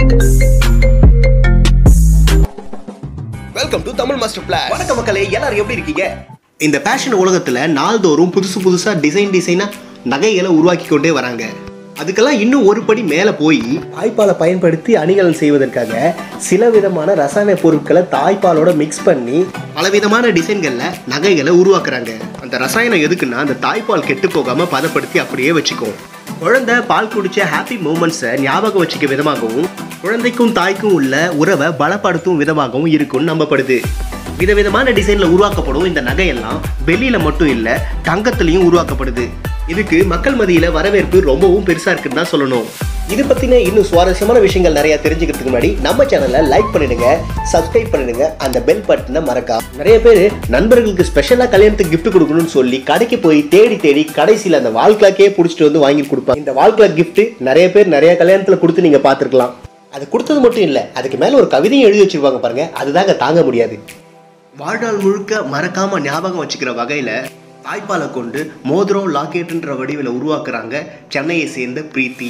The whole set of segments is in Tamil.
welcome to Tamil master plan வணக்க மக்களே எல்லாரும் எப்படி இருக்கீங்க இந்த பேஷன் உலகத்துல நாள்தோறும் புதுசு புதுசா டிசைன் டிசைனா நகைகளை உருவாக்கி கொண்டே வராங்க அதுக்கெல்லாம் இன்னும் ஒரு படி மேலே போய் தாய்ப்பாலை பயன்படுத்தி அணிகலன் செய்வதற்காக சில விதமான ரசாயன பொருட்களை தாய்ப்பாலோட மிக்ஸ் பண்ணி பலவிதமான டிசைன்களில் நகைகளை உருவாக்குறாங்க அந்த ரசாயனம் எதுக்குன்னா அந்த தாய்ப்பால் கெட்டு போகாம பதப்படுத்தி அப்படியே வச்சுக்கும் குழந்தை பால் குடிச்ச ஹாப்பி மூமெண்ட்ஸை ஞாபகம் வச்சுக்க விதமாகவும் குழந்தைக்கும் தாய்க்கும் உள்ள உறவை பலப்படுத்தும் விதமாகவும் இருக்கும்னு நம்பப்படுது விதவிதமான டிசைன்ல உருவாக்கப்படும் இந்த நகையெல்லாம் வெள்ளியில மட்டும் இல்ல தங்கத்திலையும் உருவாக்கப்படுது இதுக்கு மக்கள் மத்தியில வரவேற்பு ரொம்பவும் பெருசா இருக்குன்னு தான் சொல்லணும் இது பத்தின இன்னும் சுவாரஸ்யமான விஷயங்கள் நிறைய தெரிஞ்சுக்கிறதுக்கு முன்னாடி நம்ம சேனலை லைக் பண்ணிடுங்க சப்ஸ்கிரைப் பண்ணிடுங்க அந்த பெல் பட்டனை மறக்காம நிறைய பேர் நண்பர்களுக்கு ஸ்பெஷலா கல்யாணத்துக்கு gift கொடுக்கணும்னு சொல்லி கடைக்கு போய் தேடி தேடி கடைசியில் அந்த வால் கிளாக்கே பிடிச்சிட்டு வந்து வாங்கி கொடுப்பாங்க இந்த வால் கிளாக் gift நிறைய பேர் நிறைய கல்யாணத்துல கொடுத்து நீங்க பார்த்துருக்கலாம் அது கொடுத்தது மட்டும் இல்லை அதுக்கு மேலே ஒரு கவிதையும் எழுதி வச்சிருப்பாங்க பாருங்க அதுதாங்க தாங்க முடியாது வாழ்நாள் முழுக்க மறக்காம ஞாபகம் வச்சுக்கிற வகையில தாய்ப்பாலை கொண்டு மோதிரம் லாக்கெட்டுன்ற வடிவில் உருவாக்குறாங்க சென்னையை சேர்ந்த பிரீத்தி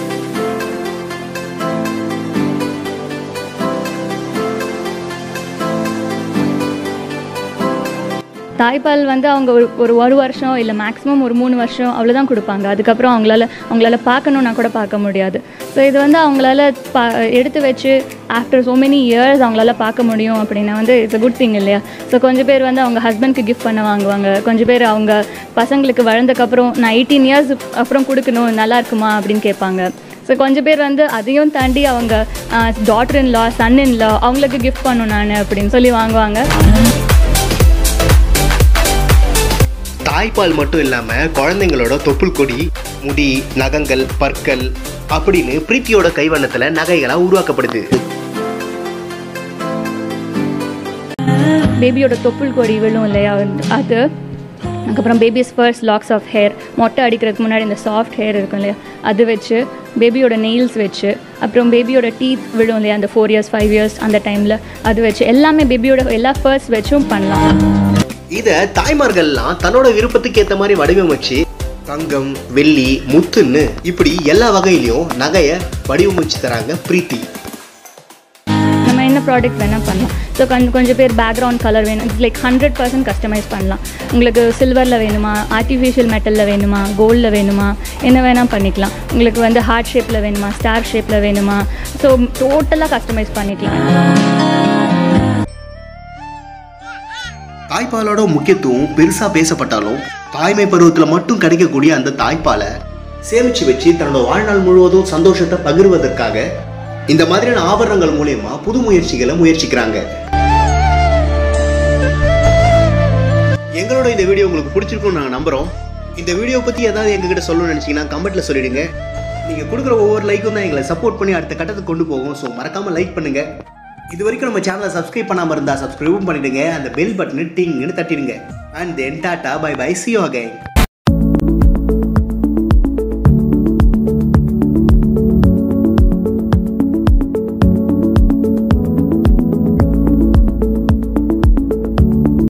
தாய்ப்பால் வந்து அவங்க ஒரு ஒரு ஒரு வருஷம் இல்லை மேக்ஸிமம் ஒரு மூணு வருஷம் அவ்வளோதான் கொடுப்பாங்க அதுக்கப்புறம் அவங்களால அவங்களால பார்க்கணுன்னா கூட பார்க்க முடியாது ஸோ இது வந்து அவங்களால பா எடுத்து வச்சு ஆஃப்டர் so many இயர்ஸ் அவங்களால பார்க்க முடியும் அப்படின்னா வந்து இட்ஸ் a குட் திங் இல்லையா ஸோ கொஞ்சம் பேர் வந்து அவங்க ஹஸ்பண்ட்க்கு கிஃப்ட் பண்ண வாங்குவாங்க கொஞ்சம் பேர் அவங்க பசங்களுக்கு வளர்ந்தக்கப்புறம் நான் எயிட்டீன் இயர்ஸ் அப்புறம் கொடுக்கணும் நல்லா இருக்குமா அப்படின்னு கேட்பாங்க ஸோ கொஞ்சம் பேர் வந்து அதையும் தாண்டி அவங்க daughter in law son in லா அவங்களுக்கு கிஃப்ட் பண்ணும் நான் அப்படின்னு சொல்லி வாங்குவாங்க தாய்ப்பால் மட்டும் இல்லாம குழந்தைங்களோட தொப்புள் கொடி முடி நகங்கள் பற்கள் அப்படின்னு பிரீத்தியோட கைவண்ணத்துல நகைகளா உருவாக்கப்படுது பேபியோட தொப்புள் கொடி விழும் இல்லையா அது அதுக்கப்புறம் babies first locks of hair மொட்டை அடிக்கிறதுக்கு முன்னாடி இந்த சாஃப்ட் ஹேர் இருக்கும் இல்லையா அது வச்சு பேபியோட நெயில்ஸ் வச்சு அப்புறம் பேபியோட டீத் விழும் இல்லையா அந்த ஃபோர் இயர்ஸ் ஃபைவ் இயர்ஸ் அந்த டைமில் அது வச்சு எல்லாமே பேபியோட எல்லா ஃபர்ஸ்ட் வச்சும் பண்ணலாம் இத தாய்மார்கள்லாம் தன்னோட விருப்பத்துக்கு ஏத்த மாதிரி வடிவமைச்சு தங்கம் வெள்ளி முத்துன்னு இப்படி எல்லா வகையிலையும் நகைய வடிவமைச்சு தராங்க பிரீத்தி நம்ம என்ன ப்ராடக்ட் வேணால் பண்ணலாம் ஸோ கொஞ்சம் கொஞ்சம் பேர் பேக்ரவுண்ட் கலர் வேணும் it's like hundred percent customise பண்ணலாம் உங்களுக்கு சில்வரில் வேணுமா ஆர்டிஃபிஷியல் மெட்டலில் வேணுமா கோல்டில் வேணுமா என்ன வேணால் பண்ணிக்கலாம் உங்களுக்கு வந்து ஹார்ட் ஷேப்பில் வேணுமா ஸ்டார் ஷேப்பில் வேணுமா ஸோ டோட்டலாக கஸ்டமைஸ் பண்ணிக்கலாம் தாய்ப்பாலோட முக்கியத்துவம் பெருசா பேசப்பட்டாலும் தாய்மை பருவத்துல மட்டும் கிடைக்கக்கூடிய அந்த தாய்ப்பாலை சேமிச்சு வச்சு தன்னோட வாழ்நாள் முழுவதும் சந்தோஷத்தை பகிர்வதற்காக இந்த மாதிரியான ஆபரணங்கள் மூலியமா புது முயற்சிகளை முயற்சிக்கிறாங்க எங்களோட இந்த வீடியோ உங்களுக்கு பிடிச்சிருக்கும்னு நாங்கள் நம்புறோம் இந்த வீடியோ பத்தி ஏதாவது எங்ககிட்ட சொல்லணும்னு நினைச்சீங்கன்னா கமெண்ட்ல சொல்லிடுங்க நீங்க கொடுக்குற ஒவ்வொரு லைக்கும் தான் எங்களை சப்போர்ட் பண்ணி அடுத்த கட்டத்துக்கு கொண்டு போகும் ஸோ மறக்காம லைக் பண்ணுங்க இது வரைக்கும் நம்ம சேனலை சப்ஸ்கிரைப் பண்ணாம இருந்தா சப்ஸ்கிரைபும் பண்ணிடுங்க அந்த பெல் பட்டனு டிங்னு தட்டிடுங்க and then tata bye bye see you again